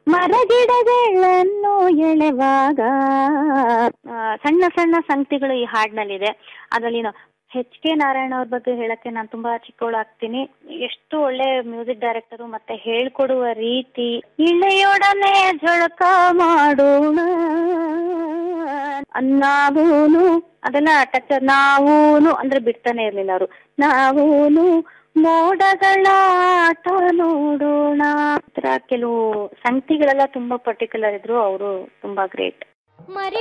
ಮರಗಿಡಗಳನ್ನು ಎಳೆವಾಗ ಆ, ಸಣ್ಣ ಸಣ್ಣ ಸಂಗತಿಗಳು ಈ ಹಾಡಿನಲ್ಲಿದೆ ಅದರಲ್ಲಿ ಎಚ್ ಕೆ ನಾರಾಯಣ ಅವ್ರ ಬಗ್ಗೆ ಹೇಳಕ್ಕೆ ನಾನು ತುಂಬಾ ಚಿಕ್ಕವಳಾಗ್ತೀನಿ ಎಷ್ಟು ಒಳ್ಳೆ ಮ್ಯೂಸಿಕ್ ಡೈರೆಕ್ಟರು ಮತ್ತೆ ಹೇಳ್ಕೊಡುವ ರೀತಿ ಇಳೆಯೊಡನೆ ಜಳಕ ಮಾಡೋಣ ನಾವೂನು ಅದೆಲ್ಲ ಟಚ್ ನಾವೂನು ಅಂದ್ರೆ ಬಿಡ್ತಾನೆ ಇರ್ಲಿಲ್ಲ ಅವರು ನಾವೂನು ಮೋಡಗಳ ಆಟ ನೋಡೋಣ ಈ ತರ ಕೆಲವು ಸಂಗತಿಗಳೆಲ್ಲ ತುಂಬಾ ಪರ್ಟಿಕ್ಯುಲರ್ ಇದ್ರು ಅವರು ತುಂಬಾ ಗ್ರೇಟ್ ಮರಿ